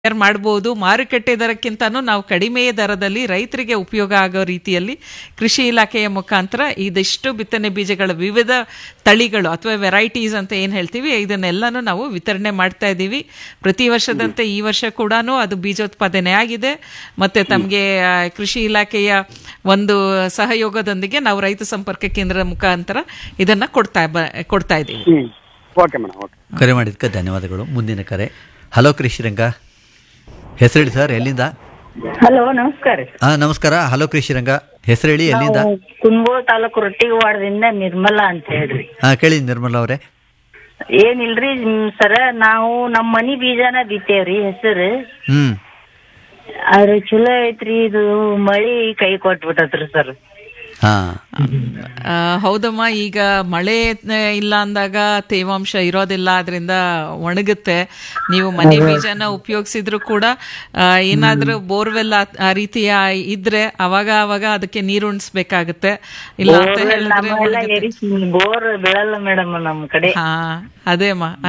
ತಯಾರು ಮಾಡ್ಬೋದು ಮಾರುಕಟ್ಟೆ ದರಕ್ಕಿಂತನೂ ನಾವು ಕಡಿಮೆ ದರದಲ್ಲಿ ರೈತರಿಗೆ ಉಪಯೋಗ ಆಗೋ ರೀತಿಯಲ್ಲಿ ಕೃಷಿ ಇಲಾಖೆಯ ಮುಖಾಂತರ ಇದಿಷ್ಟು ಬಿತ್ತನೆ ಬೀಜಗಳ ವಿವಿಧ ತಳಿಗಳು ಅಥವಾ ವೆರೈಟೀಸ್ ಅಂತ ಏನು ಹೇಳ್ತೀವಿ ಇದನ್ನೆಲ್ಲನೂ ನಾವು ವಿತರಣೆ ಮಾಡ್ತಾ ಇದ್ದೀವಿ ಪ್ರತಿ ವರ್ಷದಂತೆ ಈ ವರ್ಷ ಕೂಡ ಅದು ಬೀಜೋತ್ಪಾದನೆ ಆಗಿದೆ ಮತ್ತೆ ತಮಗೆ ಕೃಷಿ ಇಲಾಖೆಯ ಒಂದು ಸಹಯೋಗದೊಂದಿಗೆ ನಾವು ರೈತ ಸಂಪರ್ಕ ಕೇಂದ್ರದ ಮುಖಾಂತರ ಇದನ್ನ ಕೊಡ್ತಾ ಬ- ಕೊಡ್ತಾ ಇದ್ದೀವಿ ಹ್ಮ್ ಓಕೆ ಮೇಡಮ್ ಓಕೆ ಕರೆ ಮಾಡಿದ್ದಕ್ಕೆ ಧನ್ಯವಾದಗಳು ಮುಂದಿನ ಕರೆ ಹಲೋ ಕೃಷಿರಂಗ ಹೆಸರೇಳಿ ಸರ್ ಎಲ್ಲಿಂದ ಹಲೋ ನಮಸ್ಕಾರ ಹಾಂ ನಮಸ್ಕಾರ ಹಲೋ ಕೃಷಿರಂಗ ಹೆಸರೇಳಿ ಎಲ್ಲಿಂದ ನಾವು ಕುಂದಗೋಳ ತಾಲೂಕು ರೊಟ್ಟಿವಾಡದಿಂದ ನಿರ್ಮಲಾ ಅಂತ ಹೇಳ್ರಿ ಹಾಂ ಕೇಳಿ ನಿರ್ಮಲಾ ಅವರೇ ಏನಿಲ್ರಿ ಹ್ಮ್, ಸರ ನಾವು ನಮ್ಮ ಮನಿ ಬೀಜನ ಬಿತ್ತೇವ್ರಿ ಹೆಸರು ಹ್ಞೂ ಆದ್ರೆ ಚಲೋ ಐತ್ರಿ ಇದು ಮಳಿ ಕೈ ಕೊಟ್ಬಿಟ್ಟತ್ರಿ ಸರ್ ಹಾಂ ಆ, ಹೌದಮ್ಮ ಈಗ ಮಳೆ ಆ, ಇಲ್ಲ ಅಂದಾಗ ತೇವಾಂಶ ಇರೋದಿಲ್ಲ ಅದರಿಂದ ಒಣಗುತ್ತೆ ನೀವು ಮನೆ ಬೀಜನ ಉಪಯೋಗಿಸಿದ್ರು ಕೂಡ ಆ, ಏನಾದ್ರೂ ಬೋರ್ವೆಲ್ ಆ- ಆ ರೀತಿಯ ಇದ್ರೆ ಅವಾಗ ಅವಾಗ ಅದಕ್ಕೆ ನೀರು ಉಣಿಸ್ಬೇಕಾಗುತ್ತೆ ಇಲ್ಲ ಅಂತ ಹೇಳಿದ್ರೆ ನಮ್ಮೆಲ್ಲ ಒಣಗುತ್ತೆ. ಬೋರ್ ಬೀಳಲ್ಲ ಮೇಡಮ್ ನಮ್ ಕಡೆ ಹಾ ಅದೇ ಅಮ್ಮ